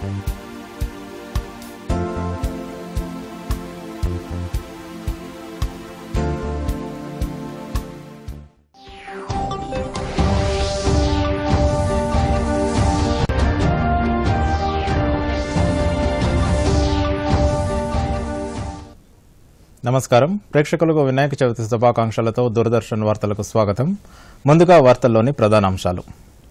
నమస్కారం ప్రేక్షకులకు వినాయక చవితి శుభాకాంక్షలతో దూరదర్శన్ వార్తలకు స్వాగతం ముందుగా వార్తల్లోని ప్రధానాంశాలు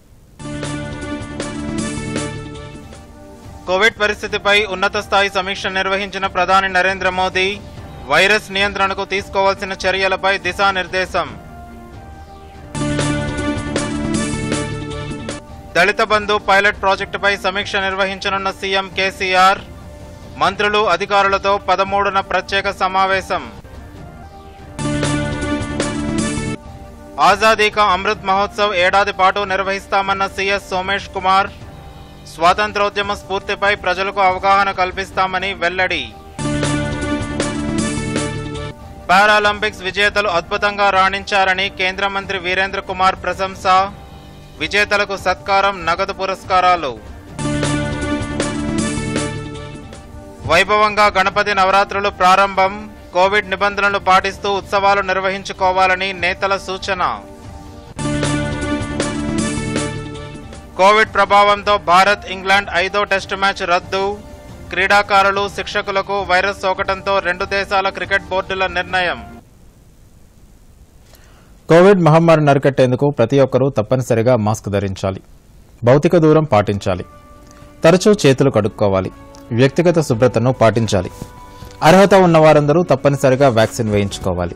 కోవిడ్ పరిస్థితిపై ఉన్నత స్థాయి సమీక్ష నిర్వహించిన ప్రధాని నరేంద్ర మోదీ వైరస్ నియంత్రణకు తీసుకోవాల్సిన చర్యలపై దిశానిర్దేశం దళిత బంధు పైలట్ ప్రాజెక్టుపై సమీక్ష నిర్వహించనున్న సీఎం కేసీఆర్ మంత్రులు అధికారులతో పదమూడున ప్రత్యేక సమావేశం ఆజాదీ కా అమృత్ మహోత్సవ్ ఏడాది పాటు నిర్వహిస్తామన్న సీఎస్ సోమేష్ కుమార్ స్వాతంత్రోద్యమ స్ఫూర్తిపై ప్రజలకు అవగాహన కల్పిస్తామని వెల్లడి పారాలింపిక్స్ విజేతలు అద్భుతంగా రాణించారని కేంద్ర మంత్రి వీరేంద్ర కుమార్ ప్రశంస విజేతలకు సత్కారం నగదు పురస్కారాలు వైభవంగా గణపతి నవరాత్రులు ప్రారంభం కోవిడ్ నిబంధనలు పాటిస్తూ ఉత్సవాలు నిర్వహించుకోవాలని నేతల సూచన కోవిడ్ ప్రభావంతో భారత్ ఇంగ్లాండ్ ఐదో టెస్టు మ్యాచ్ రద్దు క్రీడాకారులు శిక్షకులకు వైరస్ సోకటంతో రెండు దేశాల క్రికెట్ బోర్డుల నిర్ణయం కోవిడ్ మహమ్మారి నరికట్టేందుకు ప్రతి ఒక్కరూ తప్పనిసరిగా మాస్క్ ధరించాలి భౌతిక దూరం పాటించాలి తరచూ చేతులు కడుక్కోవాలి వ్యక్తిగత శుభ్రతను పాటించాలి అర్హత ఉన్న వారందరూ తప్పనిసరిగా వ్యాక్సిన్ వేయించుకోవాలి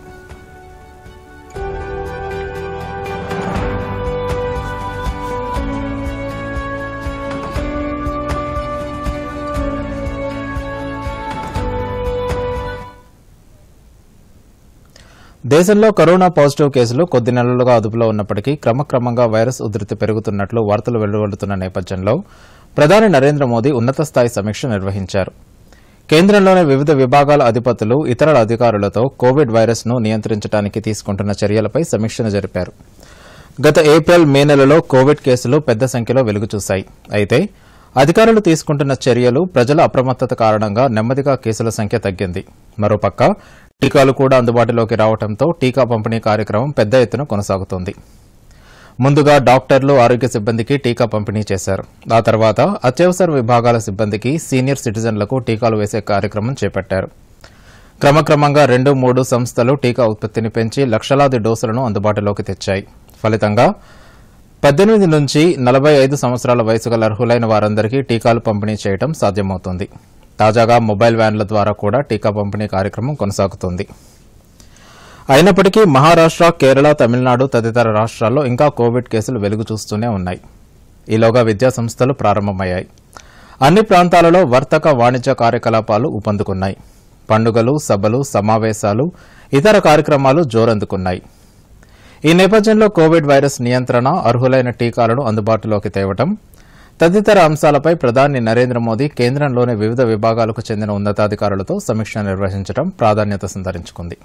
దేశంలో కరోనా పాజిటివ్ కేసులు కొద్ది నెలలుగా అదుపులో ఉన్నప్పటికీ క్రమక్రమంగా వైరస్ ఉధృతి పెరుగుతున్నట్లు వార్తలు వెలువడుతున్న నేపథ్యంలో ప్రధాని నరేంద్ర మోదీ ఉన్నత స్థాయి సమీక్ష నిర్వహించారు కేంద్రంలోని వివిధ విభాగాల అధిపతులు ఇతర అధికారులతో కోవిడ్ వైరస్ ను నియంత్రించడానికి తీసుకుంటున్న చర్యలపై సమీక్షను జరిపారు గత ఏప్రిల్ మే నెలలో కోవిడ్ కేసులు పెద్ద సంఖ్యలో వెలుగుచూశాయి అయితే అధికారులు తీసుకుంటున్న చర్యలు ప్రజల అప్రమత్తత కారణంగా నెమ్మదిగా కేసుల సంఖ్య తగ్గింది మరోపక్క టీకాలు కూడా అందుబాటులోకి రావడంతో టీకా పంపిణీ కార్యక్రమం పెద్ద ఎత్తున కొనసాగుతోంది ముందుగా డాక్టర్లు ఆరోగ్య సిబ్బందికి టీకా పంపిణీ చేశారు ఆ తర్వాత అత్యవసర విభాగాల సిబ్బందికి సీనియర్ సిటిజన్లకు టీకాలు వేసే కార్యక్రమం చేపట్టారు క్రమక్రమంగా రెండు మూడు సంస్థలు టీకా ఉత్పత్తిని పెంచి లక్షలాది డోసులను అందుబాటులోకి తెచ్చాయి ఫలితంగా పద్దెనిమిది నుంచి నలభై ఐదు సంవత్సరాల వయసు గల అర్హులైన వారందరికీ టీకాలు పంపిణీ చేయడం సాధ్యమవుతోంది తాజాగా మొబైల్ వ్యాన్ల ద్వారా కూడా టీకా పంపిణీ కార్యక్రమం కొనసాగుతోంది అయినప్పటికీ మహారాష్ట కేరళ తమిళనాడు తదితర రాష్ట్రాల్లో ఇంకా కోవిడ్ కేసులు వెలుగు చూస్తూనే ఉన్నాయి ఈలోగా విద్యా సంస్థలు ప్రారంభమయ్యాయి అన్ని ప్రాంతాలలో వర్తక వాణిజ్య కార్యకలాపాలు ఊపందుకున్నాయి పండుగలు సభలు సమావేశాలు ఇతర కార్యక్రమాలు జోరందుకున్నాయి ఈ నేపథ్యంలో కోవిడ్ వైరస్ నియంత్రణ అర్హులైన టీకాలను అందుబాటులోకి తేవడం తదితర అంశాలపై ప్రధాని నరేంద్ర మోదీ కేంద్రంలోని వివిధ విభాగాలకు చెందిన ఉన్నతాధికారులతో సమీక్ష నిర్వహించడం ప్రాధాన్యత సంతరించుకుంది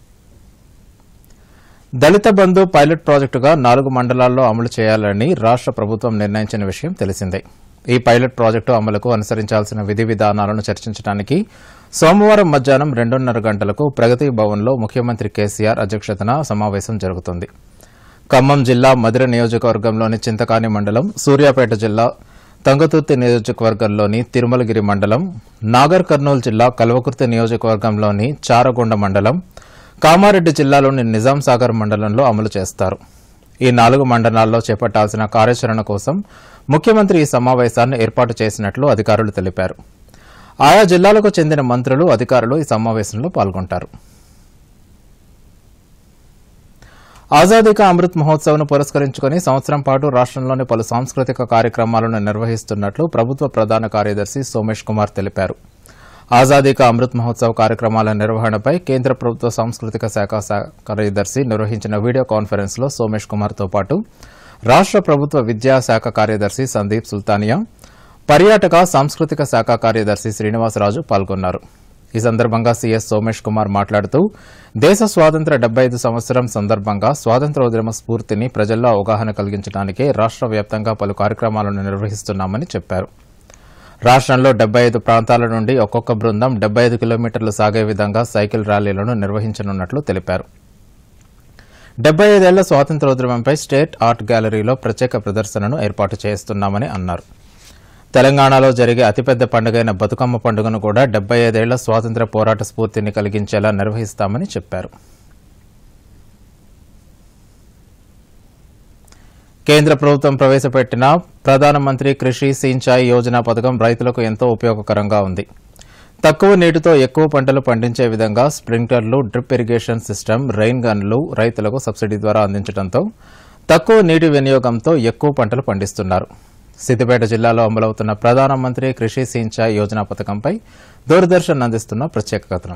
దళిత బంధు పైలట్ ప్రాజెక్టుగా నాలుగు మండలాల్లో అమలు చేయాలని రాష్ట ప్రభుత్వం నిర్ణయించిన విషయం తెలిసిందే ఈ పైలట్ ప్రాజెక్టు అమలుకు అనుసరించాల్సిన విధి విధానాలను చర్చించడానికి సోమవారం మధ్యాహ్నం రెండున్నర గంటలకు ప్రగతి భవన్లో ముఖ్యమంత్రి కేసీఆర్ అధ్యక్షతన సమావేశం జరుగుతుంది ఖమ్మం జిల్లా మధిర నియోజకవర్గంలోని చింతకాని మండలం సూర్యాపేట జిల్లా తంగతుర్తి నియోజకవర్గంలోని తిరుమలగిరి మండలం నాగర్ కర్నూలు జిల్లా కల్వకుర్తి నియోజకవర్గంలోని చారగొండ మండలం కామారెడ్డి జిల్లాలోని నిజాం సాగర్ మండలంలో అమలు చేస్తారు ఈ నాలుగు మండలాల్లో చేపట్టాల్సిన కార్యాచరణ కోసం ముఖ్యమంత్రి ఈ సమావేశాన్ని ఏర్పాటు చేసినట్లు అధికారులు తెలిపారు ఆయా జిల్లాలకు చెందిన మంత్రులు అధికారులు ఈ సమావేశంలో పాల్గొంటారు ఆజాదీ కా అమృత్ మహోత్సవ్ను పురస్కరించుకుని సంవత్సరం పాటు రాష్టంలోని పలు సాంస్కృతిక కార్యక్రమాలను నిర్వహిస్తున్నట్లు ప్రభుత్వ ప్రధాన కార్యదర్శి సోమేష్ కుమార్ తెలిపారు ఆజాదీ కా అమృత్ మహోత్సవ్ కార్యక్రమాల నిర్వహణపై కేంద్ర ప్రభుత్వ సాంస్కృతిక శాఖ శా- కార్యదర్శి నిర్వహించిన వీడియో కాన్ఫరెన్స్ లో సోమేష్ కుమార్ తో పాటు రాష్ట ప్రభుత్వ విద్యాశాఖ కార్యదర్శి సందీప్ సుల్తానియా పర్యాటక సాంస్కృతిక శాఖ కార్యదర్శి శ్రీనివాసరాజు పాల్గొన్నారు ఈ సందర్భంగా సీఎస్ సోమేష్ కుమార్ మాట్లాడుతూ దేశ స్వాతంత్ర డెబ్బై ఐదు సంవత్సరం సందర్భంగా స్వాతంత్రోద్యమ స్ఫూర్తిని ప్రజల్లో అవగాహన కలిగించడానికే రాష్ట వ్యాప్తంగా పలు కార్యక్రమాలను నిర్వహిస్తున్నామని చెప్పారు రాష్ట్రంలో డెబ్బై ఐదు ప్రాంతాల నుండి ఒక్కొక్క బృందం డెబ్బై ఐదు కిలోమీటర్లు సాగే విధంగా సైకిల్ ర్యాలీలను నిర్వహించనున్నట్లు తెలిపారు డెబ్బై ఐదేళ్ల స్వాతంత్రోద్యమంపై స్టేట్ ఆర్ట్ గ్యాలరీలో ప్రత్యేక ప్రదర్శనను ఏర్పాటు చేస్తున్నామని అన్నారు తెలంగాణలో జరిగే అతిపెద్ద పండుగైన బతుకమ్మ పండుగను కూడా డెబ్బై ఐదేళ్ల స్వాతంత్ర్య పోరాట స్ఫూర్తిని కలిగించేలా నిర్వహిస్తామని చెప్పారు కేంద్ర ప్రభుత్వం ప్రవేశపెట్టిన ప్రధానమంత్రి కృషి సించాయి యోజన పథకం రైతులకు ఎంతో ఉపయోగకరంగా ఉంది తక్కువ నీటితో ఎక్కువ పంటలు పండించే విధంగా స్ప్రింక్లర్లు డ్రిప్ ఇరిగేషన్ సిస్టమ్ రెయిన్ గన్లు రైతులకు సబ్సిడీ ద్వారా అందించడంతో తక్కువ నీటి వినియోగంతో ఎక్కువ పంటలు పండిస్తున్నారు సిద్దిపేట జిల్లాలో అమలవుతున్న ప్రధానమంత్రి కృషి సించాయి యోజన పథకంపై దూరదర్శన్ అందిస్తున్న ప్రత్యేక కథనం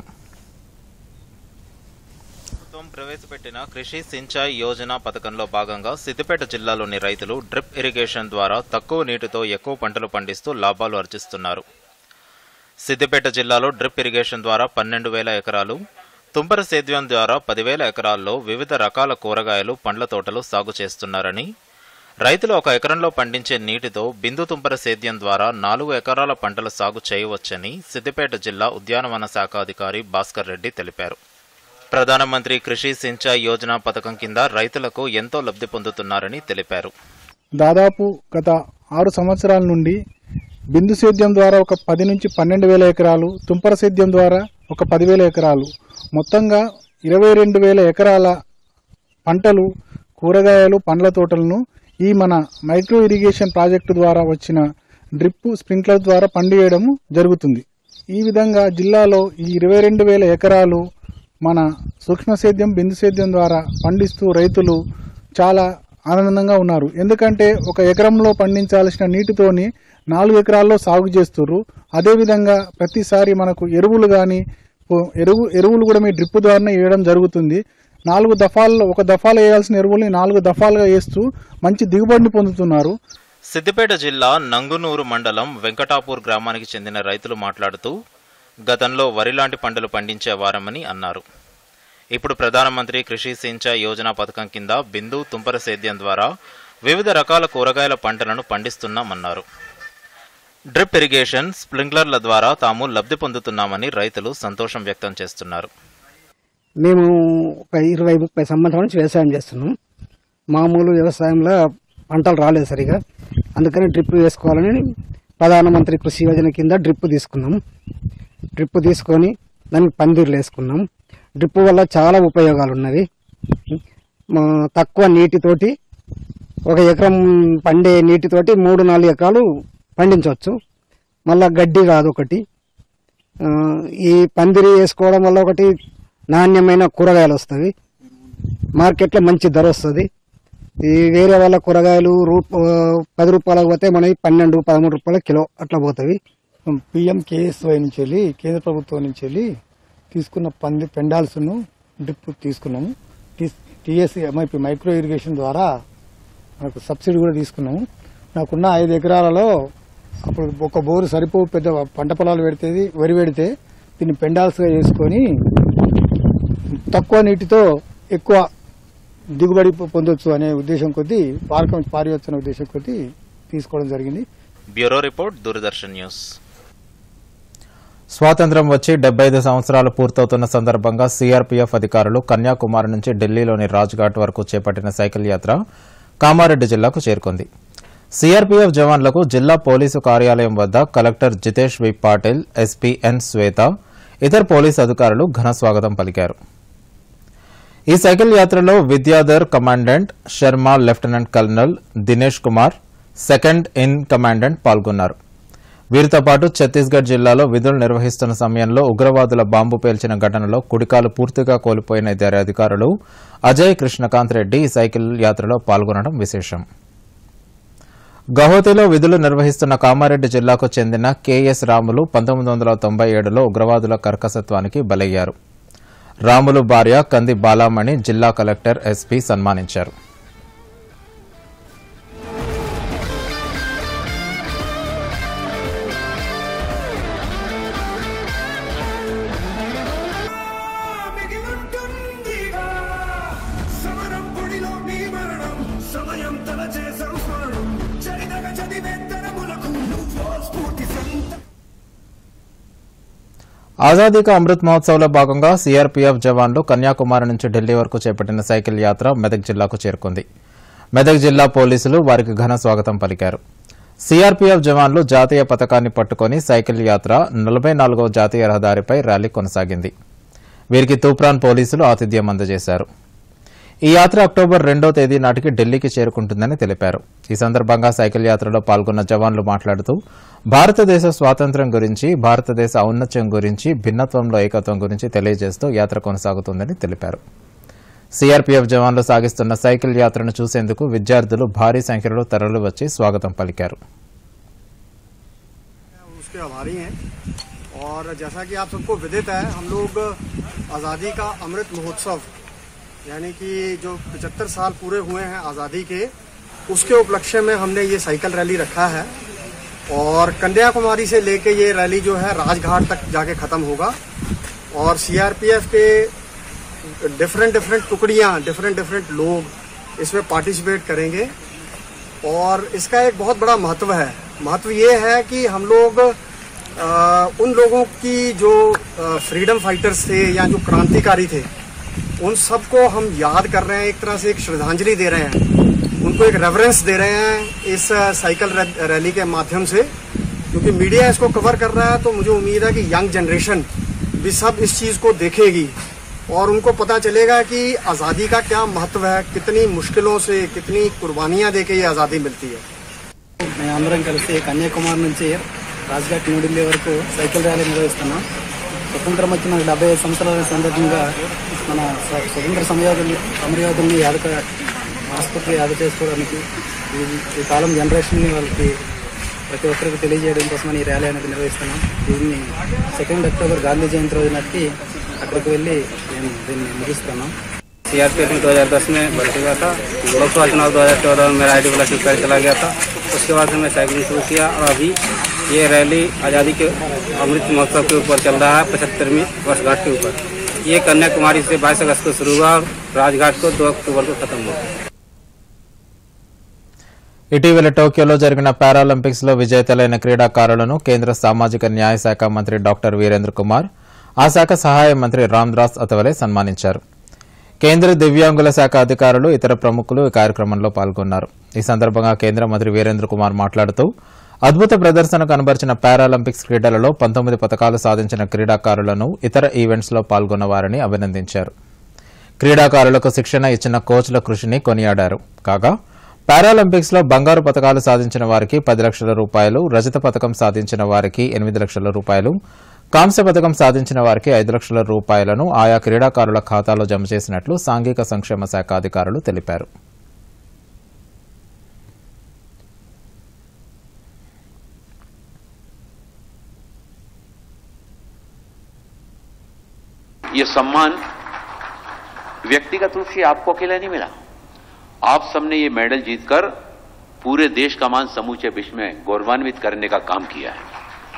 ప్రభుత్వం ప్రవేశపెట్టిన కృషి సించాయి యోజన పథకంలో భాగంగా సిద్దిపేట జిల్లాలోని రైతులు డ్రిప్ ఇరిగేషన్ ద్వారా తక్కువ నీటితో ఎక్కువ పంటలు పండిస్తూ లాభాలు ఆర్జిస్తున్నారు సిద్దిపేట జిల్లాలో డ్రిప్ ఇరిగేషన్ ద్వారా పన్నెండు వేల ఎకరాలు తుంపర సేద్యం ద్వారా పదివేల ఎకరాల్లో వివిధ రకాల కూరగాయలు పండ్ల తోటలు సాగు చేస్తున్నారని రైతులు ఒక ఎకరంలో పండించే నీటితో బిందు తుంపర సేద్యం ద్వారా నాలుగు ఎకరాల పంటల సాగు చేయవచ్చని సిద్దిపేట జిల్లా ఉద్యానవన శాఖ అధికారి భాస్కర్ రెడ్డి తెలిపారు ప్రధానమంత్రి కృషి సించాయి యోజన పథకం కింద రైతులకు ఎంతో లబ్ధి పొందుతున్నారని తెలిపారు దాదాపు గత ఆరు సంవత్సరాల నుండి బిందు సేద్యం ద్వారా ఒక పది నుంచి పన్నెండు వేల ఎకరాలు తుంపర సేద్యం ద్వారా ఒక పదివేల ఎకరాలు మొత్తంగా ఇరవై రెండు వేల ఎకరాల పంటలు కూరగాయలు పండ్ల తోటలను ఈ మన మైక్రో ఇరిగేషన్ ప్రాజెక్టు ద్వారా వచ్చిన డ్రిప్ స్ప్రింక్లర్ ద్వారా పండియడం జరుగుతుంది ఈ విధంగా జిల్లాలో ఈ ఇరవై రెండు వేల ఎకరాలు మన సూక్ష్మ సేద్యం బిందు సేద్యం ద్వారా పండిస్తూ రైతులు చాలా ఆనందంగా ఉన్నారు ఎందుకంటే ఒక ఎకరంలో పండించాల్సిన నీటితోని నాలుగు ఎకరాల్లో సాగు చేస్తుర్రు అదేవిధంగా ప్రతిసారి మనకు ఎరువులు కానీ ఎరువు ఎరువులు కూడా మీ డ్రిప్ ద్వారానే వేయడం జరుగుతుంది నాలుగు దఫాల్లో ఒక దఫాలో వేయాల్సిన ఎరువుల్ని నాలుగు దఫాలుగా వేస్తూ మంచి దిగుబడిని పొందుతున్నారు సిద్దిపేట జిల్లా నంగునూరు మండలం వెంకటాపూర్ గ్రామానికి చెందిన రైతులు మాట్లాడుతూ గతంలో వరి లాంటి పంటలు పండించేవారమని అన్నారు ఇప్పుడు ప్రధానమంత్రి కృషి సించాయి యోజన పథకం కింద బిందు తుంపర సేద్యం ద్వారా వివిధ రకాల కూరగాయల పంటలను పండిస్తున్నామన్నారు డ్రిప్ ఇరిగేషన్ స్ప్రింక్లర్ల ద్వారా తాము లబ్ధి పొందుతున్నామని రైతులు సంతోషం వ్యక్తం చేస్తున్నారు మేము ఒక ఇరవై ముప్పై సంవత్సరాల నుంచి వ్యవసాయం చేస్తున్నాం మామూలు వ్యవసాయంలో పంటలు రాలేదు సరిగా అందుకని డ్రిప్ వేసుకోవాలని ప్రధానమంత్రి కృషి యోజన కింద డ్రిప్ తీసుకున్నాం డ్రిప్ తీసుకొని దానికి పందిర్లు వేసుకున్నాం డ్రిప్ వల్ల చాలా ఉపయోగాలు ఉన్నవి మా తక్కువ నీటితోటి ఒక ఎకరం పండే నీటితోటి మూడు నాలుగు ఎకరాలు పండించవచ్చు మళ్ళా గడ్డి కాదు ఒకటి ఆ, ఈ పందిరి వేసుకోవడం వల్ల ఒకటి నాణ్యమైన కూరగాయలు వస్తుంది మార్కెట్లో మంచి ధర వస్తుంది ఈ వేరే వాళ్ళ కూరగాయలు రూప పది రూపాయలకు పోతే మనవి పన్నెండు పదమూడు రూపాయల కిలో అట్లా పోతాయి పిఎం కేఎస్వై నుంచి వెళ్ళి కేంద్ర ప్రభుత్వం నుంచి వెళ్ళి తీసుకున్న పంది పెండాల్స్ను డ్రిప్ తీసుకున్నాము టిఎస్సి ఎంఐపి మైక్రో ఇరిగేషన్ ద్వారా మనకు సబ్సిడీ కూడా తీసుకున్నాము నాకున్న ఐదు ఎకరాలలో అప్పుడు ఒక బోరు సరిపో పెద్ద పంట పొలాలు పెడితే వరి పెడితే దీన్ని పెండాల్స్గా చేసుకొని తక్కువ నీటితో ఎక్కువ దిగుబడి పొందొచ్చు అనే ఉద్దేశం కొద్దీ పారకం పారియొచ్చు అనే ఉద్దేశం కొద్దీ తీసుకోవడం జరిగింది బ్యూరో రిపోర్ట్ దూరదర్శన్ న్యూస్ స్వాతంత్ర్యం వచ్చి డెబ్బై ఐదు సంవత్సరాలు పూర్తవుతున్న సందర్భంగా సీఆర్పీఎఫ్ అధికారులు కన్యాకుమారి నుంచి ఢిల్లీలోని రాజ్ఘాట్ వరకు చేపట్టిన సైకిల్ యాత్ర కామారెడ్డి జిల్లాకు చేరుకుంది సీఆర్పీఎఫ్ జవాన్లకు జిల్లా పోలీసు కార్యాలయం వద్ద collector Jitesh V Patil SP N Shweta ఇతర పోలీసు అధికారులు ఘన స్వాగతం పలికారు ఈ సైకిల్ యాత్రలో Vidyadhar commandant Sharma lieutenant colonel Dinesh Kumar second in commandant పాల్గొన్నారు వీరితో పాటు ఛత్తీస్గఢ్ జిల్లాలో విధులు నిర్వహిస్తున్న సమయంలో ఉగ్రవాదుల బాంబు పేల్చిన ఘటనలో కుడికాలు పూర్తిగా కోల్పోయిన ఇద్దరు అధికారులు అజయ్ కృష్ణకాంత్ రెడ్డి ఈ సైకిల్ యాత్రలో పాల్గొనడం విశేషం గౌహతిలో విధులు నిర్వహిస్తున్న కామారెడ్డి జిల్లాకు చెందిన కెఎస్ రాములు పంతొమ్మిది వందల తొంభై ఏడులో ఉగ్రవాదుల కర్కసత్వానికి బలయ్యారు రాములు భార్య కంది బాలామణి జిల్లా కలెక్టర్ ఎస్పీ సన్మానించారు మిగిలుంటుందిగా సమరం పొడిలో నీ మరణం సమయం తల చేసం స్మరణం చరితగ చదివే తరములకు నువ్వో స్ఫూర్తి సంత ఆజాదీ కా అమృత్ మహోత్సవ్లో భాగంగా సీఆర్పీఎఫ్ జవాన్లు కన్యాకుమారి నుంచి ఢిల్లీ వరకు చేపట్టిన సైకిల్ యాత్ర మెదక్ జిల్లాకు చేరుకుంది మెదక్ జిల్లా పోలీసులు వారికి ఘన స్వాగతం పలికారు సీఆర్పీఎఫ్ జవాన్లు జాతీయ పథకాన్ని పట్టుకుని సైకిల్ యాత్ర నలభై నాలుగవ జాతీయ రహదారిపై ర్యాలీ కొనసాగింది వీరికి తూప్రాన్ పోలీసులు ఆతిథ్యం అందజేశారు ఈ యాత్ర అక్టోబర్ రెండో తేదీ నాటికి ఢిల్లీకి చేరుకుంటుందని తెలిపారు ఈ సందర్భంగా సైకిల్ యాత్రలో పాల్గొన్న జవాన్లు మాట్లాడుతూ భారతదేశ స్వాతంత్ర్యం గురించి భారతదేశ ఔన్నత్యం గురించి భిన్నత్వంలో ఏకత్వం గురించి తెలియజేస్తూ యాత్ర కొనసాగుతుందని తెలిపారు సీఆర్పీఎఫ్ జవాన్లు సాగిస్తున్న సైకిల్ యాత్రను చూసేందుకు విద్యార్థులు భారీ సంఖ్యలో తరలి వచ్చి స్వాగతం పలికారు उसके आभारी हैं और जैसा कि आप सबको विदित है हम लोग आज़ादी का अमृत महोत्सव यानी कि जो 75 साल पूरे हुए हैं आज़ादी के उसके उपलक्ष्य में हमने ये साइकिल रैली रखा है और कन्याकुमारी से लेके ये रैली जो है राजघाट तक जाके ख़त्म होगा और सीआरपीएफ के डिफरेंट डिफरेंट टुकड़ियाँ डिफरेंट डिफरेंट लोग इसमें पार्टिसिपेट करेंगे और इसका एक बहुत बड़ा महत्व है महत्व ये है कि हम लोग अ, उन लोगों की जो फ्रीडम फाइटर्स थे या जो क्रांतिकारी थे उन सबको हम याद कर रहे हैं एक तरह से एक श्रद्धांजलि दे रहे हैं उनको एक रेफरेंस दे रहे हैं इस अ, साइकिल रै- रैली के माध्यम से क्योंकि मीडिया इसको कवर कर रहा है तो मुझे उम्मीद है कि यंग जनरेशन भी सब इस चीज़ को देखेगी और उनको पता चलेगा कि आज़ादी का क्या महत्व है कितनी मुश्किलों से कितनी कुर्बानियां दे के ये आज़ादी मिलती है మేము అందరం కలిసి కన్యాకుమారి నుంచి రాజ్ఘాట్ న్యూఢిల్లీ వరకు సైకిల్ ర్యాలీ నిర్వహిస్తున్నాం స్వతంత్రం వచ్చిన డెబ్బై ఐదు సంవత్సరాల సందర్భంగా మన స్వ- స్వతంత్ర సమయోధుల్ని సమరయోధుల్ని యాదక ఆసుపత్రి యాద చేసుకోవడానికి ఈ- ఈ కాలం జనరేషన్ని వాళ్ళకి ప్రతి ఒక్కరికి తెలియజేయడం కోసమని ఈ ర్యాలీ అనేది నిర్వహిస్తున్నాం దీన్ని సెకండ్ అక్టోబర్ గాంధీ జయంతి రోజు నాటికి అక్కడికి వెళ్ళి మేము దీన్ని ముగిస్తున్నాం सीआरपीएफ में 2010 में भर्ती हुआ था लोकसभा चुनाव 2014 में मेरा आई डी प्लस कर चला गया था उसके बाद से मैं साइकिलिंग शुरू किया और अभी ये रैली आज़ादी के अमृत महोत्सव के ऊपर चल रहा है पचहत्तरवीं वर्षगांठ के ऊपर ये कन्याकुमारी से 22 अगस्त को शुरू हुआ और राजघाट को 2 अक्टूबर को खत्म हुआ ఇటీవల టోక్యోలో జరిగిన పారాలింపిక్స్ లో విజేతలైన క్రీడాకారులను కేంద్ర సామాజిక న్యాయ శాఖ మంత్రి డాక్టర్ వీరేంద్ర కుమార్ ఆ శాఖ సహాయ మంత్రి రామ్దాస్ అతవలే సన్మానించారు కేంద్ర దివ్యాంగుల శాఖ అధికారులు ఇతర ప్రముఖులు ఈ కార్యక్రమంలో పాల్గొన్నారు ఈ సందర్భంగా కేంద్ర మంత్రి వీరేంద్ర కుమార్ మాట్లాడుతూ అద్భుత ప్రదర్శన కనబరిచిన పారాలింపిక్స్ క్రీడలలో పంతొమ్మిది పథకాలు సాధించిన క్రీడాకారులను ఇతర ఈవెంట్స్ లో పాల్గొన్న వారిని అభినందించారు క్రీడాకారులకు శిక్షణ ఇచ్చిన కోచ్ల కృషిని కొనియాడారు కాగా పారాలింపిక్స్ లో బంగారు పథకాలు సాధించిన వారికి పది లక్షల రూపాయలు రజత పథకం సాధించిన వారికి ఎనిమిది లక్షల రూపాయలు కాంస్య పథకం సాధించిన వారికి ఐదు లక్షల రూపాయలను ఆయా క్రీడాకారుల ఖాతాలో జమ చేసినట్లు సాంఘిక సంక్షేమ శాఖ అధికారులు తెలిపారు ये सम्मान व्यक्तिगत रूप से आपको अकेला नहीं मिला आप सबने ये मेडल जीतकर पूरे देश का मान समूचे विश्व में गौरवान्वित करने का काम किया है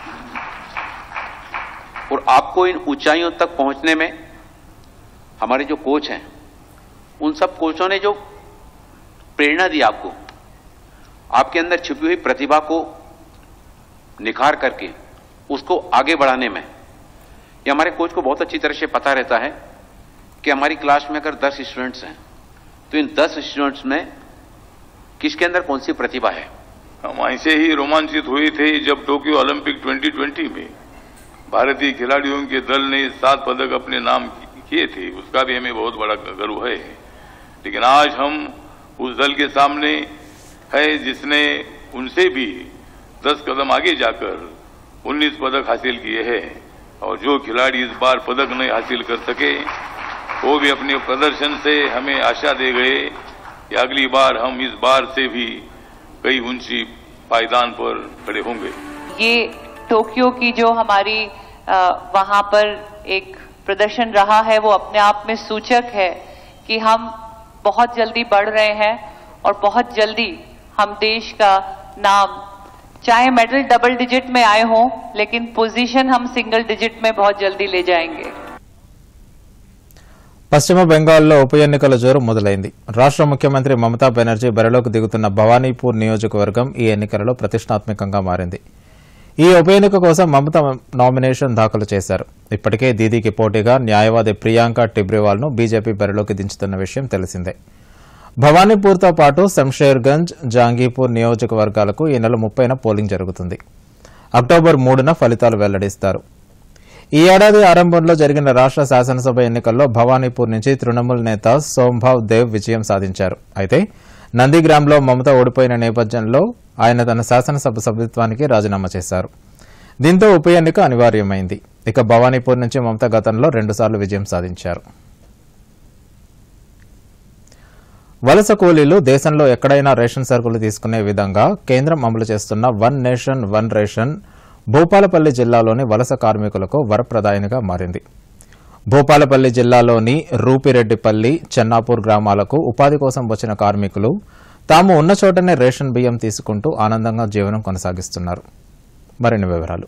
और आपको इन ऊंचाइयों तक पहुंचने में हमारे जो कोच हैं उन सब कोचों ने जो प्रेरणा दी आपको आपके अंदर छिपी हुई प्रतिभा को निखार करके उसको आगे बढ़ाने में ये हमारे कोच को बहुत अच्छी तरह से पता रहता है कि हमारी क्लास में अगर 10 स्टूडेंट्स हैं तो इन 10 स्टूडेंट्स में किसके अंदर कौन सी प्रतिभा है हम ऐसे ही रोमांचित हुए थे जब टोक्यो ओलंपिक 2020 में भारतीय खिलाड़ियों के दल ने सात पदक अपने नाम किए थे उसका भी हमें बहुत बड़ा गर्व है लेकिन आज हम उस दल के सामने है जिसने उनसे भी दस कदम आगे जाकर 19 पदक हासिल किए हैं और जो खिलाड़ी इस बार पदक नहीं हासिल कर सके वो भी अपने प्रदर्शन से हमें आशा दे गए कि अगली बार हम इस बार से भी कई ऊंची पायदान पर खड़े होंगे ये टोक्यो की जो हमारी अ, वहाँ पर एक प्रदर्शन रहा है वो अपने आप में सूचक है कि हम बहुत जल्दी बढ़ रहे हैं और बहुत जल्दी हम देश का नाम चाहे मेडल डबल डिजिट में आए हों लेकिन पोजीशन हम सिंगल डिजिट में बहुत जल्दी ले जाएंगे పశ్చిమ బెంగాల్లో ఉప ఎన్నికల జోరు మొదలైంది రాష్ట ముఖ్యమంత్రి మమతా బెనర్జీ బరిలోకి దిగుతున్న భవానీపూర్ నియోజకవర్గం ఈ ఎన్నికలలో ప్రతిష్టాత్మకంగా మారింది ఈ ఉప ఎన్నిక కోసం మమత నామినేషన్ దాఖలు చేశారు ఇప్పటికే దీదీకి పోటీగా న్యాయవాది ప్రియాంక టిబ్రివాల్ను బీజేపీ బరిలోకి దించుతున్న విషయం తెలిసిందే భవానీపూర్తో పాటు శంషేర్గంజ్ జాంగీపూర్ నియోజకవర్గాలకు ఈ నెల ముప్పైన పోలింగ్ జరుగుతుంది అక్టోబర్ మూడున ఫలితాలు వెల్లడిస్తారు ఈ ఏడాది ఆరంభంలో జరిగిన రాష్ట్ర శాసనసభ ఎన్నికల్లో భవానీపూర్ నుంచి తృణమూల్ నేత సోంభావ్ దేవ్ విజయం సాధించారు అయితే నందిగ్రామ్లో మమత ఓడిపోయిన నేపథ్యంలో ఆయన తన శాసనసభ సభ్యత్వానికి రాజీనామా చేశారు దీంతో ఉప ఎన్నిక అనివార్యమైంది ఇక భవానీపూర్ నుంచి మమత గతంలో రెండుసార్లు విజయం సాధించారు వలస కూలీలు దేశంలో ఎక్కడైనా రేషన్ సరుకులు తీసుకునే విధంగా కేంద్రం అమలు చేస్తున్న one nation one ration Bhupalpally జిల్లాలోని వలస కార్మికులకు వరప్రదాయనిగా మారింది భూపాలపల్లి జిల్లాలోని రూపిరెడ్డిపల్లి చెన్నాపూర్ గ్రామాలకు ఉపాధి కోసం వచ్చిన కార్మికులు తాము ఉన్న చోటనే రేషన్ బియ్యం తీసుకుంటూ ఆనందంగా జీవనం కొనసాగిస్తున్నారు మరిన్ని వివరాలు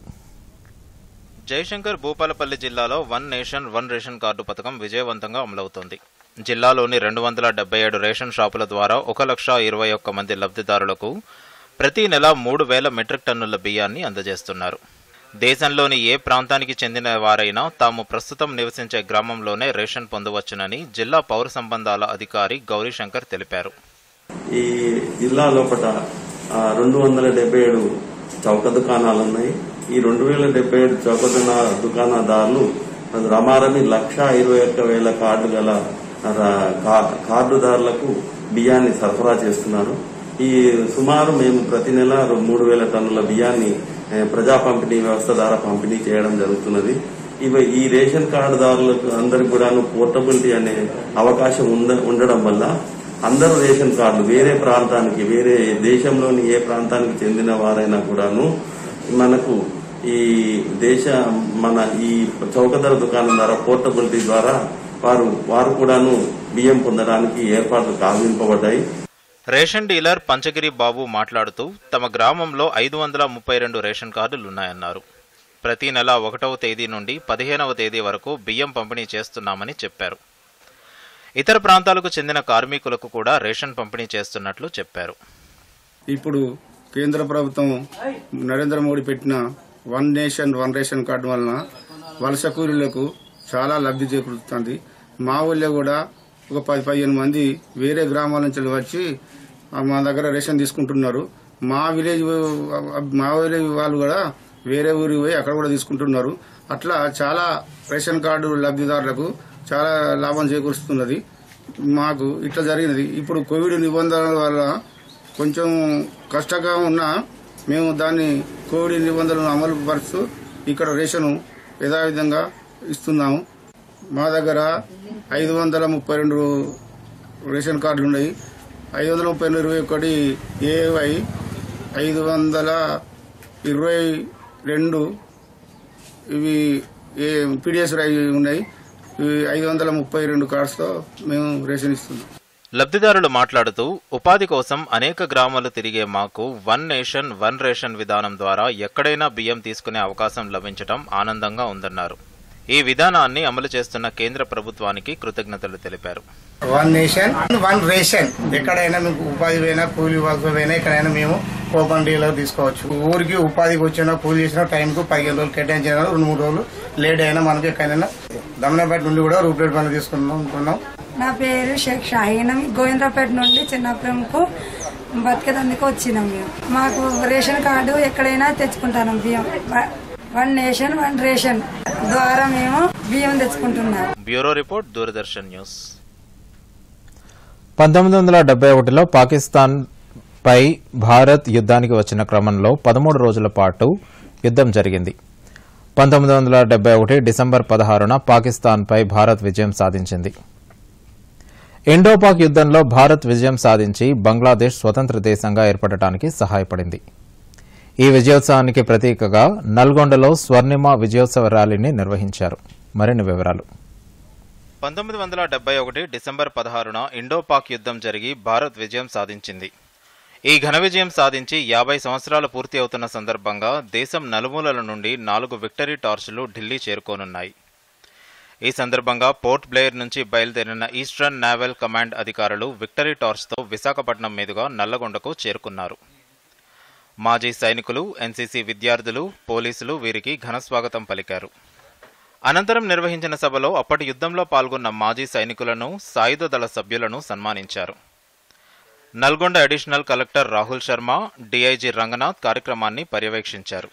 జయశంకర్ భూపాలపల్లి జిల్లాలో one nation one ration card పథకం విజయవంతంగా అమలవుతోంది జిల్లాలోని రెండు వందల డెబ్బై ఏడు రేషన్ షాపుల ద్వారా ఒక లక్ష ఇరవై ఒక్క మంది లబ్ధిదారులకు ప్రతి నెల మూడు వేల మెట్రిక్ టన్నుల బియ్యాన్ని అందజేస్తున్నారు దేశంలోని ఏ ప్రాంతానికి చెందిన వారైనా తాము ప్రస్తుతం నివసించే గ్రామంలోనే రేషన్ పొందవచ్చునని జిల్లా పౌర సంబంధాల అధికారి గౌరీశంకర్ తెలిపారు ఈ జిల్లా లోపల రెండు వందల డెబ్బై ఏడు చౌక దుకాణాలు ఉన్నాయి ఈ రెండు వేల డెబ్బై ఏడు చౌక దునా- దుకాణదారులు రమారమి లక్ష ఇరవై ఒక్క వేల కార్డు గల ర- కా- కార్డుదారులకు బియ్యాన్ని సరఫరా చేస్తున్నారు ఈ సుమారు మేము ప్రతి నెల మూడు వేల టన్నుల బియ్యాన్ని ఏ, ప్రజా పంపిణీ వ్యవస్థ ద్వారా పంపిణీ చేయడం జరుగుతున్నది ఇవి ఈ రేషన్ కార్డుదారులకు అందరికి కూడాను పోర్టబిలిటీ అనే అవకాశం ఉంద- ఉండడం వల్ల అందరూ రేషన్ కార్డులు వేరే ప్రాంతానికి వేరే దేశంలోని ఏ ప్రాంతానికి చెందిన వారైనా కూడాను మనకు ఈ దేశ మన ఈ చౌకధర దుకాణం ద్వారా పోర్టబిలిటీ ద్వారా వారు వారు కూడాను బియ్యం పొందడానికి ఏర్పాట్లు కావింపబడ్డాయి రేషన్ డీలర్ పంచగిరి బాబు మాట్లాడుతూ తమ గ్రామంలో ఐదు వందల ముప్పై రెండు రేషన్ కార్డులున్నాయన్నారు ప్రతి నెల ఒకటవ తేదీ నుండి పదిహేనవ తేదీ వరకు బియ్యం పంపిణీ చేస్తున్నామని చెప్పారు ఇతర ప్రాంతాలకు చెందిన కార్మికులకు కూడా రేషన్ పంపిణీ చేస్తున్నట్లు చెప్పారు ఇప్పుడు కేంద్ర ప్రభుత్వం నరేంద్ర మోడీ పెట్టిన one nation one ration card వలన వలస కూలీలకు చాలా లబ్ధి చేకూరుతుంది మా ఊళ్ళో కూడా ఒక పది పదిహేను మంది వేరే గ్రామాల నుంచి వచ్చి ఆ, మా దగ్గర రేషన్ తీసుకుంటున్నారు మా విలేజ్ మా విలేజ్ వాళ్ళు కూడా వేరే ఊరికి పోయి అక్కడ కూడా తీసుకుంటున్నారు అట్లా చాలా రేషన్ కార్డు లబ్ధిదారులకు చాలా లాభం చేకూరుస్తున్నది మాకు ఇట్లా జరిగినది ఇప్పుడు కోవిడ్ నిబంధనల వల్ల కొంచెం కష్టంగా ఉన్నా మేము దాన్ని కోవిడ్ నిబంధనలను అమలు పరుస్తూ ఇక్కడ రేషను యథావిధంగా ఇస్తున్నాము మా దగ్గర ఐదు వందల ముప్పై రెండు రేషన్ కార్డులు ఉన్నాయి ఐదు వందల ముప్పై రెండు ఇరవై ఒకటి ఏవై ఐదు వందల ఇరవై రెండు ఇవి ఏ పీడిఎస్ ఉన్నాయి ఇవి ఐదు వందల ముప్పై రెండు కార్డ్స్తో మేము రేషన్ ఇస్తున్నాం లబ్ధిదారులు మాట్లాడుతూ ఉపాధి కోసం అనేక గ్రామాలు తిరిగే మాకు వన్ నేషన్ వన్ రేషన్ విధానం ద్వారా ఎక్కడైనా బియ్యం తీసుకునే అవకాశం లభించడం ఆనందంగా ఉందన్నారు ఈ విధానాన్ని అమలు చేస్తున్న కేంద్ర ప్రభుత్వానికి కృతజ్ఞతలు తెలిపారు వన్ నేషన్ వన్ రేషన్ ఎక్కడైనా మీకు ఉపాధి పోయినా కూలి వర్క్ పోయినా ఎక్కడైనా మేము ఓపెన్ డీలో తీసుకోవచ్చు ఊరికి ఉపాధికి వచ్చినా కూలి చేసినా టైంకు పదిహేను రోజులు కేటాయించిన రెండు మూడు రోజులు లేట్ అయినా మనకి ఎక్కడైనా దమనపేట నుండి కూడా రూపేట్ పనులు తీసుకున్నాం అనుకున్నాం నా పేరు షేక్ షాహీన్ గోవింద్రపేట నుండి చిన్నపురంకు బతికేదందుకు వచ్చినాం మేము మాకు రేషన్ కార్డు ఎక్కడైనా తెచ్చుకుంటాం బియ్యం వ- వన్ నేషన్ వన్ రేషన్ ద్వారా మేము బియ్యం తెచ్చుకుంటున్నాం బ్యూరో రిపోర్ట్ దూరదర్శన్ న్యూస్ పంతొమ్మిది వందల డెబ్బై ఒకటిలో పాకిస్తాన్ పై భారత్ యుద్ధానికి వచ్చిన క్రమంలో పదమూడు రోజుల పాటు యుద్దం జరిగింది పంతొమ్మిది వందల డెబ్బై ఒకటి డిసెంబర్ పదహారున పాకిస్తాన్పై భారత్ విజయం సాధించింది ఇండో పాక్ యుద్దంలో భారత్ విజయం సాధించి బంగ్లాదేశ్ స్వతంత్ర దేశంగా ఏర్పడటానికి సహాయపడింది ఈ విజయోత్సవానికి ప్రతీకగా నల్గొండలో స్వర్ణిమ విజయోత్సవ ర్యాలీని నిర్వహించారు మరిన్ని వివరాలు పంతొమ్మిది వందల డెబ్బై ఒకటి డిసెంబర్ పదహారున ఇండో పాక్ యుద్ధం జరిగి భారత్ విజయం సాధించింది ఈ ఘన విజయం సాధించి యాభై సంవత్సరాలు పూర్తి అవుతున్న సందర్భంగా దేశం నలుమూలల నుండి నాలుగు విక్టరీ టార్చులు ఢిల్లీ చేరుకోనున్నాయి ఈ సందర్భంగా పోర్ట్ బ్లేయర్ నుంచి బయలుదేరిన ఈస్టర్న్ నావల్ కమాండ్ అధికారులు విక్టరీ టార్చ్తో విశాఖపట్నం మీదుగా నల్లగొండకు చేరుకున్నారు మాజీ సైనికులు ఎన్సీసీ విద్యార్థులు పోలీసులు వీరికి ఘనస్వాగతం పలికారు అనంతరం నిర్వహించిన సభలో అప్పటి యుద్ధంలో పాల్గొన్న మాజీ సైనికులను సాయుధ దళ సభ్యులను సన్మానించారు Nalgonda additional collector Rahul Sharma DIG Ranganath కార్యక్రమాన్ని పర్యవేక్షించారు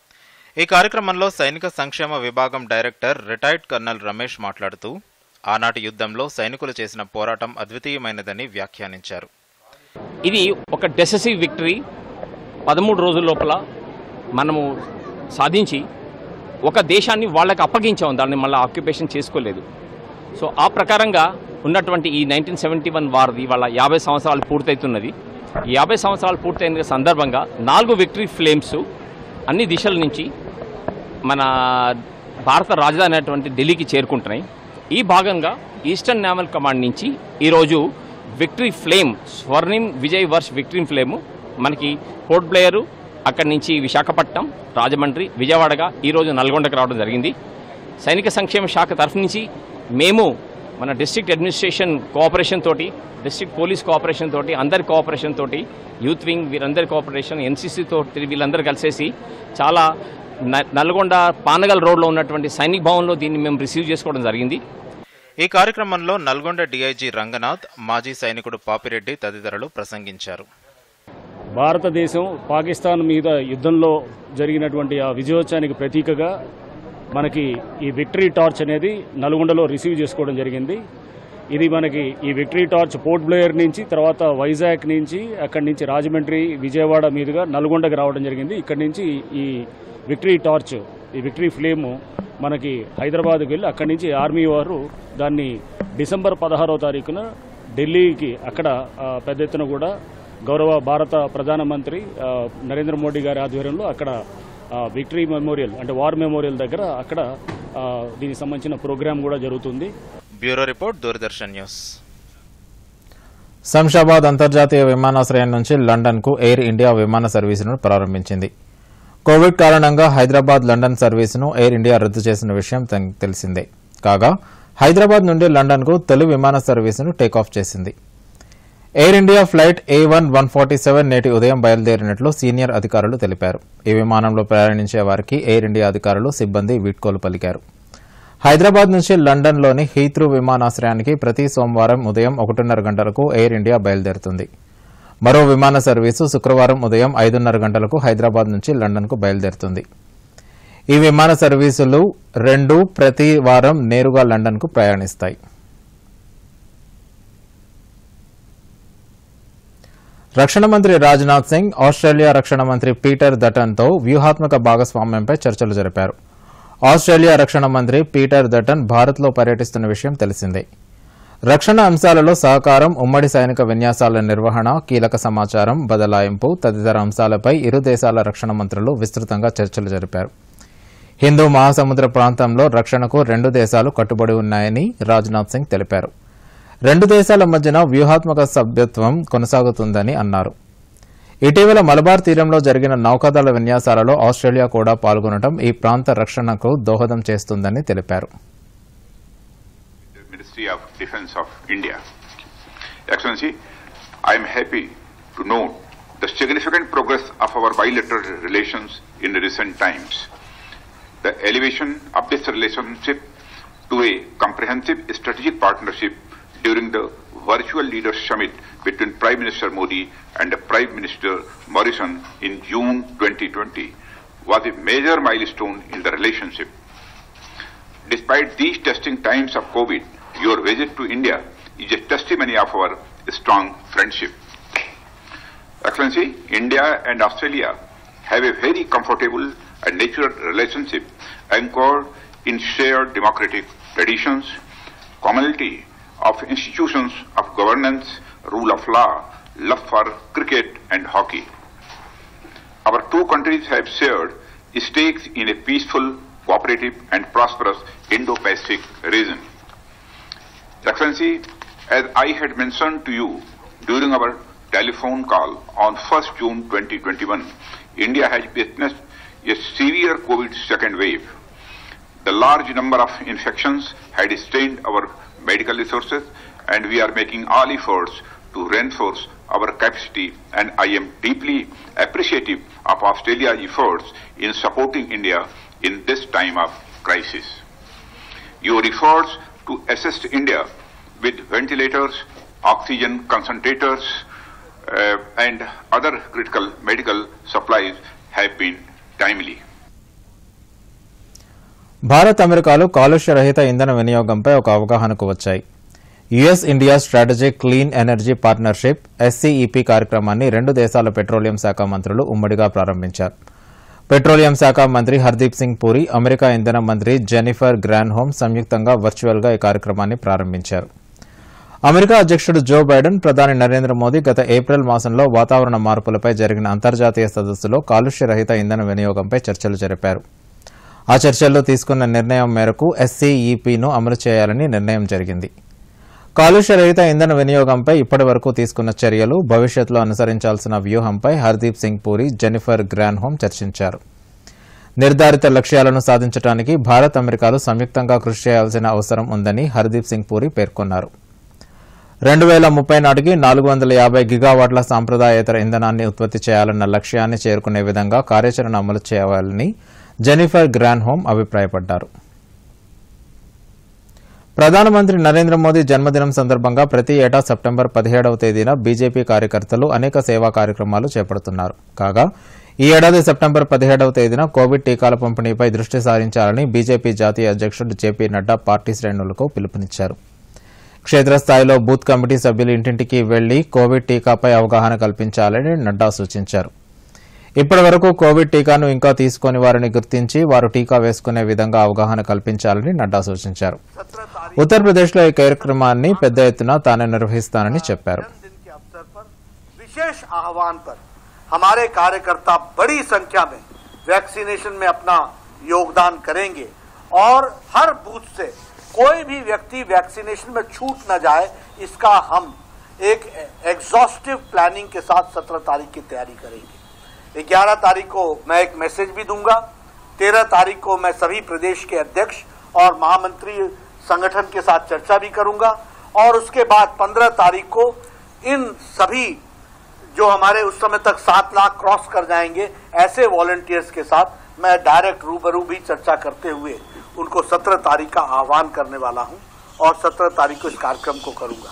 ఈ కార్యక్రమంలో సైనిక సంక్షేమ విభాగం డైరెక్టర్ రిటైర్డ్ కర్నల్ రమేష్ మాట్లాడుతూ ఆనాటి యుద్ధంలో సైనికులు చేసిన పోరాటం అద్వితీయమైనదని వ్యాఖ్యానించారు ఇది ఒక డెసెసివ్ విక్టరీ పదమూడు రోజుల లోపల మనము సాధించి ఒక దేశాన్ని వాళ్ళకి అప్పగించాం దాన్ని మళ్ళీ ఆక్యుపేషన్ చేసుకోలేదు సో ఆ ప్రకారంగా ఉన్నటువంటి ఈ నైన్టీన్ సెవెంటీ వన్ వార్ది వాళ్ళ యాభై సంవత్సరాలు పూర్తవుతున్నది ఈ యాభై సంవత్సరాలు పూర్తయిన సందర్భంగా నాలుగు విక్టరీ ఫ్లేమ్స్ అన్ని దిశల నుంచి మన భారత రాజధాని అయినటువంటి ఢిల్లీకి చేరుకుంటున్నాయి ఈ భాగంగా ఈస్టర్న్ నేవల్ కమాండ్ నుంచి ఈరోజు victory flame Swarnim Vijay Varsh victory flame మనకి పోర్ట్ బ్లేయరు అక్కడి నుంచి విశాఖపట్నం రాజమండ్రి విజయవాడగా ఈరోజు నల్గొండకు రావడం జరిగింది సైనిక సంక్షేమ శాఖ తరఫు నుంచి మేము మన డిస్ట్రిక్ట్ అడ్మినిస్ట్రేషన్ కోఆపరేషన్ తోటి డిస్ట్రిక్ట్ పోలీస్ కోఆపరేషన్ తోటి అందరి కోఆపరేషన్ తోటి యూత్ వింగ్ వీరందరి కోఆపరేషన్ ఎన్సీసీ తోటి వీళ్ళందరూ కలిసేసి చాలా న- నల్గొండ పానగల్ రోడ్లో ఉన్నటువంటి సైనిక్ భవన్లో దీన్ని మేము రిసీవ్ చేసుకోవడం జరిగింది ఈ కార్యక్రమంలో నల్గొండ డీఐజీ రంగనాథ్ మాజీ సైనికుడు పాపిరెడ్డి తదితరులు ప్రసంగించారు భారతదేశం పాకిస్తాన్ మీద యుద్ధంలో జరిగినటువంటి ఆ విజయోత్సవానికి ప్రతీకగా మనకి ఈ విక్టరీ టార్చ్ అనేది నల్గొండలో రిసీవ్ చేసుకోవడం జరిగింది ఇది మనకి ఈ విక్టరీ టార్చ్ పోర్ట్ బ్లేయర్ నుంచి తర్వాత వైజాగ్ నుంచి అక్కడి నుంచి రాజమండ్రి విజయవాడ మీదుగా నల్గొండకు రావడం జరిగింది ఇక్కడి నుంచి ఈ విక్టరీ టార్చ్ ఈ విక్టరీ ఫ్లేమ్ మనకి హైదరాబాద్కి వెళ్ళి అక్కడి నుంచి ఆర్మీ వారు దాన్ని డిసెంబర్ పదహారో తారీఖున ఢిల్లీకి అక్కడ ఆ, పెద్ద ఎత్తున కూడా గౌరవ భారత ప్రధానమంత్రి ఆ, నరేంద్ర మోడీ గారి ఆధ్వర్యంలో అక్కడ ఆ, విక్టరీ మెమోరియల్ అంటే వార్ మెమోరియల్ దగ్గర అక్కడ ఆ, దీనికి సంబంధించిన ప్రోగ్రామ్ కూడా జరుగుతుంది bureau report Doordarshan news Shamshabad అంతర్జాతీయ విమానాశ్రయం నుంచి లండన్కు ఎయిర్ ఇండియా విమాన సర్వీసును ప్రారంభించింది కోవిడ్ కారణంగా హైదరాబాద్ లండన్ సర్వీసును ఎయిర్ ఇండియా రద్దు చేసిన విషయం తెం- తెలిసిందే కాగా హైదరాబాద్ నుండి లండన్కు తొలి విమాన సర్వీసును టేకాఫ్ చేసింది Air India flight A one one forty seven నేటి ఉదయం బయలుదేరినట్లు సీనియర్ అధికారులు తెలిపారు ఈ విమానంలో ప్రయాణించే వారికి ఎయిర్ ఇండియా అధికారులు సిబ్బంది వీడ్కోలు పలికారు హైదరాబాద్ నుంచి లండన్లోని హీత్రూ విమానాశ్రయానికి ప్రతి సోమవారం ఉదయం ఒకటిన్నర గంటలకు ఎయిర్ ఇండియా బయలుదేరుతుంది మరో విమాన సర్వీసు శుక్రవారం ఉదయం ఐదున్నర గంటలకు హైదరాబాద్ నుంచి లండన్కు బయలుదేరుతుంది ఈ విమాన సర్వీసులు రెండు ప్రతి వారం నేరుగా లండన్కు ప్రయాణిస్తాయి రక్షణ మంత్రి రాజ్నాథ్ సింగ్ ఆస్ట్రేలియా రక్షణ మంత్రి పీటర్ దటన్తో వ్యూహాత్మక భాగస్వామ్యంపై చర్చలు జరిపారు ఆస్ట్రేలియా రక్షణ మంత్రి పీటర్ దటన్ భారత్లో పర్యటిస్తున్న విషయం తెలిసిందే రక్షణ అంశాలలో సహకారం ఉమ్మడి సైనిక విన్యాసాల నిర్వహణ కీలక సమాచారం బదలాయింపు తదితర అంశాలపై ఇరు దేశాల రక్షణ మంత్రులు విస్తృతంగా చర్చలు జరిపారు హిందూ మహాసముద్ర ప్రాంతంలో రక్షణకు రెండు దేశాలు కట్టుబడి ఉన్నాయని రాజ్నాథ్ సింగ్ తెలిపారు రెండు దేశాల మధ్యన వ్యూహాత్మక సభ్యత్వం కొనసాగుతుందని అన్నారు ఇటీవల మలబార్ తీరంలో జరిగిన నౌకాదళ విన్యాసాలలో ఆస్ట్రేలియా కూడా పాల్గొనడం ఈ ప్రాంత రక్షణకు దోహదం చేస్తుందని తెలిపారు Ministry of Defense of India. Excellency, I am happy to note the significant progress of our bilateral relations in recent times. The elevation of this relationship to a comprehensive strategic partnership during the virtual leaders summit between Prime Minister Modi and Prime Minister Morrison in June 2020 was a major milestone in the relationship. Despite these testing times of COVID, your visit to India is a testimony of our strong friendship. Excellency, India and Australia have a very comfortable and natural relationship anchored in shared democratic traditions, commonality of institutions of governance, rule of law, love for cricket and hockey. Our two countries have shared stakes in a peaceful, cooperative and prosperous Indo-Pacific region. Excellency, as I had mentioned to you during our telephone call on 1st June 2021, India has witnessed a severe COVID second wave. The large number of infections had strained our medical resources and we are making all efforts to reinforce our capacity and I am deeply appreciative of Australia's efforts in supporting India in this time of crisis. Your efforts to assist India with ventilators, oxygen concentrators, uh, and other critical medical supplies have been timely. Bharat అమెరికాలు కాలుష్య రహిత ఇంధన వినియోగంపై ఒక అవగాహనకు వచ్చాయి US India strategic clean energy partnership SCEP కార్యక్రమాన్ని రెండు దేశాల పెట్రోలియం శాఖ మంత్రులు ఉమ్మడిగా ప్రారంభించారు పెట్రోలియం శాఖ మంత్రి హర్దీప్ సింగ్ పూరి అమెరికా ఇంధన మంత్రి జెనిఫర్ గ్రాన్హోమ్ సంయుక్తంగా వర్చువల్గా ఈ కార్యక్రమాన్ని ప్రారంభించారు అమెరికా అధ్యక్షుడు జో బైడెన్ ప్రధాని నరేంద్ర మోదీ గత ఏప్రిల్ మాసంలో వాతావరణ మార్పులపై జరిగిన అంతర్జాతీయ సదస్సులో కాలుష్య రహిత ఇంధన వినియోగంపై చర్చలు జరిపారు ఆ చర్చల్లో తీసుకున్న నిర్ణయం మేరకు ఎస్సీఈపీను అమలు చేయాలని నిర్ణయం జరిగింది కాలుష్య రహిత ఇంధన వినియోగంపై ఇప్పటి వరకు తీసుకున్న చర్యలు భవిష్యత్తులో అనుసరించాల్సిన వ్యూహంపై హర్దీప్ సింగ్ పూరి జెనిఫర్ గ్రాన్హోమ్ చర్చించారు నిర్ధారిత లక్ష్యాలను సాధించడానికి భారత్ అమెరికాలు సంయుక్తంగా కృషి చేయాల్సిన అవసరం ఉందని హర్దీప్ సింగ్ పూరి పేర్కొన్నారు రెండు వేల ముప్పై నాటికి నాలుగు వందల యాభై గిగావాట్ల సాంప్రదాయేతర ఇంధనాన్ని ఉత్పత్తి చేయాలన్న లక్ష్యాన్ని చేరుకునే విధంగా కార్యాచరణ అమలు చేయాలని జెనిఫర్ గ్రాన్హోమ్ అభిప్రాయపడ్డారు ప్రధానమంత్రి నరేంద్ర మోదీ జన్మదినం సందర్భంగా ప్రతి ఏటా సెప్టెంబర్ పదిహేడవ తేదీన బీజేపీ కార్యకర్తలు అనేక సేవా కార్యక్రమాలు చేపడుతున్నారు కాగా ఈ ఏడాది సెప్టెంబర్ పదిహేడవ తేదీన కోవిడ్ టీకాల పంపిణీపై దృష్టి సారించాలని బీజేపీ జాతీయ అధ్యక్షుడు జేపీ నడ్డా పార్టీ శ్రేణులకు పిలుపునిచ్చారు క్షేత్రస్థాయిలో బూత్ కమిటీ సభ్యులు ఇంటింటికి వెళ్లి కోవిడ్ టీకాపై అవగాహన కల్పించాలని నడ్డా సూచించారు ఇప్పటి వరకు కోవిడ్ టీకాను ఇంకా తీసుకుని వారిని గుర్తించి వారు టీకా వేసుకునే విధంగా అవగాహన కల్పించాలని నడ్డా సూచించారు ఉత్తరప్రదేశ్లో ఈ కార్యక్రమాన్ని పెద్ద ఎత్తున తానే నిర్వహిస్తానని చెప్పారు विशेष आह्वान पर हमारे कार्यकर्ता बड़ी संख्या में वैक्सीनेशन में अपना योगदान करेंगे और हर बूथ से कोई भी व्यक्ति वैक्सीनेशन में छूट न जाए इसका हम एक एग्जॉस्टिव प्लानिंग के साथ सत्रह तारीख की तैयारी करेंगे ग्यारह तारीख को मैं एक मैसेज भी दूंगा तेरह तारीख को मैं सभी प्रदेश के अध्यक्ष और महामंत्री संगठन के साथ चर्चा भी करूंगा और उसके बाद पंद्रह तारीख को इन सभी जो हमारे उस समय तक सात लाख क्रॉस कर जाएंगे ऐसे वॉलंटियर्स के साथ मैं डायरेक्ट रूबरू भी चर्चा करते हुए उनको सत्रह तारीख का आह्वान करने वाला हूं और सत्रह तारीख को इस कार्यक्रम को करूंगा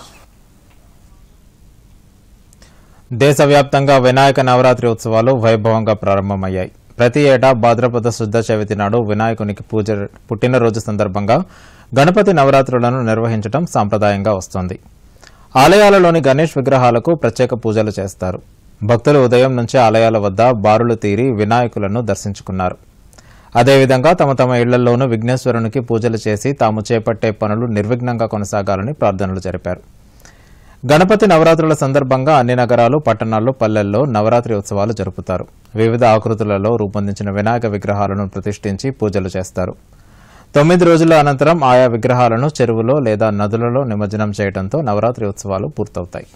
దేశవ్యాప్తంగా వినాయక నవరాత్రి ఉత్సవాలు వైభవంగా ప్రారంభమయ్యాయి ప్రతి ఏటా భాద్రపద శుద్ధ చవితి నాడు వినాయకునికి పూజ పుట్టినరోజు సందర్భంగా గణపతి నవరాత్రులను నిర్వహించడం సాంప్రదాయంగా వస్తోంది ఆలయాలలోని గణేష్ విగ్రహాలకు ప్రత్యేక పూజలు చేస్తారు భక్తులు ఉదయం నుంచే ఆలయాల వద్ద బారులు తీరి వినాయకులను దర్శించుకున్నారు అదేవిధంగా తమ తమ ఇళ్లలోనూ విఘ్నేశ్వరునికి పూజలు చేసి తాము చేపట్టే పనులు నిర్విఘ్నంగా కొనసాగాలని ప్రార్థనలు జరిపారు గణపతి నవరాత్రుల సందర్భంగా అన్ని నగరాలు పట్టణాల్లో పల్లెల్లో నవరాత్రి ఉత్సవాలు జరుపుతారు వివిధ ఆకృతులలో రూపొందించిన వినాయక విగ్రహాలను ప్రతిష్ఠించి పూజలు చేస్తారు తొమ్మిది రోజుల అనంతరం ఆయా విగ్రహాలను చెరువులో లేదా నదులలో నిమజ్జనం చేయడంతో నవరాత్రి ఉత్సవాలు పూర్తవుతాయి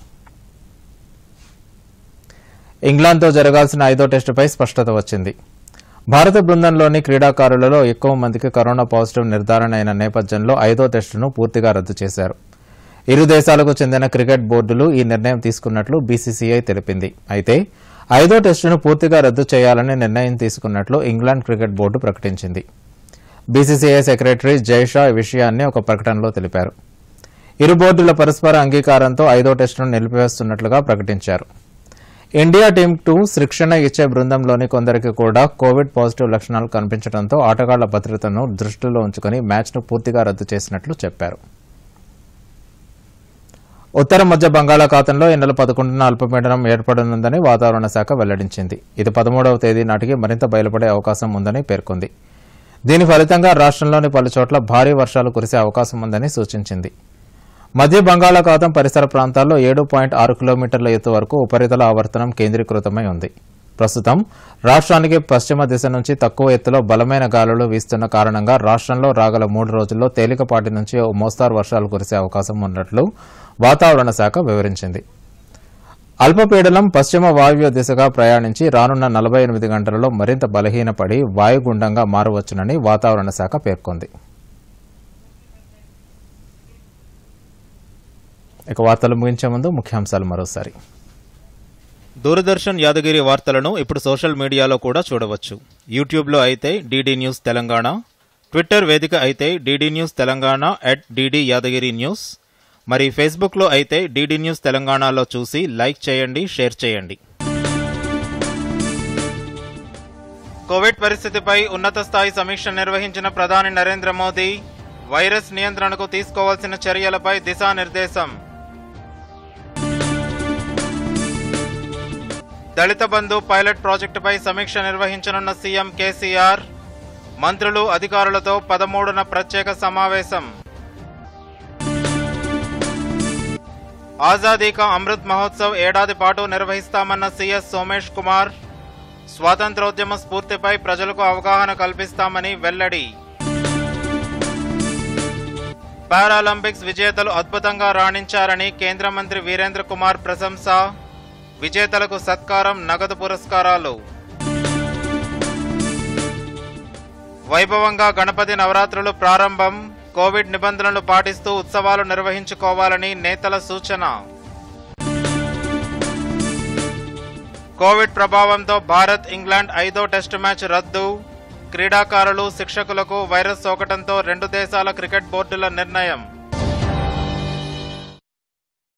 ఇంగ్లాండ్తో జరగాల్సిన ఐదో టెస్టుపై స్పష్టత వచ్చింది భారత బృందంలోని క్రీడాకారులలో ఎక్కువ మందికి కరోనా పాజిటివ్ నిర్ధారణ అయిన నేపథ్యంలో ఐదో టెస్టును పూర్తిగా రద్దు చేశారు ఇరు దేశాలకు చెందిన క్రికెట్ బోర్డులు ఈ నిర్ణయం తీసుకున్నట్లు బీసీసీఐ తెలిపింది అయితే ఐదో టెస్టును పూర్తిగా రద్దు చేయాలని నిర్ణయం తీసుకున్నట్లు ఇంగ్లాండ్ క్రికెట్ బోర్డు ప్రకటించింది బీసీసీఐ సెక్రటరీ జైషా ఈ విషయాన్ని ఒక ప్రకటనలో తెలిపారు ఇరు బోర్డుల పరస్పర అంగీకారంతో ఐదో టెస్టును నిలిపివేస్తున్నట్లుగా ప్రకటించారు ఇండియా టీంకు శిక్షణ ఇచ్చే బృందంలోని కొందరికి కూడా కోవిడ్ పాజిటివ్ లక్షణాలు కనిపించడంతో ఆటగాళ్ల భద్రతను దృష్టిలో ఉంచుకుని మ్యాచ్ను పూర్తిగా రద్దు చేసినట్లు చెప్పారు ఉత్తర మధ్య బంగాళాఖాతంలో ఈ నెల పదకొండున అల్పపీడనం ఏర్పడనుందని వాతావరణ శాఖ వెల్లడించింది ఇది పదమూడవ తేదీ నాటికి మరింత బయలుపడే అవకాశం ఉందని పేర్కొంది దీని ఫలితంగా రాష్ట్రంలోని పలుచోట్ల భారీ వర్షాలు కురిసే అవకాశం ఉందని సూచించింది మధ్య బంగాళాఖాతం పరిసర ప్రాంతాల్లో ఏడు పాయింట్ ఆరు కిలోమీటర్ల ఎత్తు వరకు ఉపరితల ఆవర్తనం కేంద్రీకృతమై ఉంది ప్రస్తుతం రాష్ట్రానికి పశ్చిమ దిశ నుంచి తక్కువ ఎత్తులో బలమైన గాలులు వీస్తున్న కారణంగా రాష్ట్రంలో రాగల మూడు రోజుల్లో తేలికపాటి నుంచి ఓ మోస్తారు వర్షాలు కురిసే అవకాశం ఉన్నట్లు వాతావరణ శాఖ వివరించింది అల్పపీడనం పశ్చిమ వాయువ్య దిశగా ప్రయాణించి రానున్న నలభై ఎనిమిది గంటలలో మరింత బలహీనపడి వాయుగుండంగా మారవచ్చునని వాతావరణ శాఖ పేర్కొంది ఇక వార్తలు ముగించే ముందు ముఖ్యాంశాలు మరోసారి దూరదర్శన్ యాదగిరి వార్తలను ఇప్పుడు సోషల్ మీడియాలో కూడా చూడవచ్చు యూట్యూబ్లో అయితే డీడీ న్యూస్ తెలంగాణ ట్విట్టర్ వేదిక అయితే DD news Telangana at DD Yadagiri news మరి ఫేస్బుక్లో అయితే డీడీ న్యూస్ తెలంగాణలో చూసి లైక్ చేయండి షేర్ చేయండి కోవిడ్ పరిస్థితిపై ఉన్నత స్థాయి సమీక్ష నిర్వహించిన ప్రధాని నరేంద్ర మోదీ వైరస్ నియంత్రణకు తీసుకోవాల్సిన చర్యలపై దిశానిర్దేశం దళిత బంధు పైలట్ ప్రాజెక్టుపై సమీక్ష నిర్వహించనున్న సీఎం కేసీఆర్ మంత్రులు అధికారులతో పదమూడున ప్రత్యేక సమావేశం ఆజాదీ కా అమృత్ మహోత్సవ్ ఏడాది పాటు నిర్వహిస్తామన్న సీఎస్ సోమేష్ కుమార్ స్వాతంత్రోద్యమ స్ఫూర్తిపై ప్రజలకు అవగాహన కల్పిస్తామని వెల్లడి పారాలింపిక్స్ విజేతలు అద్భుతంగా రాణించారని కేంద్ర మంత్రి వీరేంద్ర కుమార్ ప్రశంస విజేతలకు సత్కారం నగదు పురస్కారాలు వైభవంగా గణపతి నవరాత్రులు ప్రారంభం కోవిడ్ నిబంధనలు పాటిస్తూ ఉత్సవాలు నిర్వహించుకోవాలని నేతల సూచన కోవిడ్ ప్రభావంతో భారత్ ఇంగ్లాండ్ ఐదో టెస్టు మ్యాచ్ రద్దు క్రీడాకారులు శిక్షకులకు వైరస్ సోకటంతో రెండు దేశాల క్రికెట్ బోర్డుల నిర్ణయం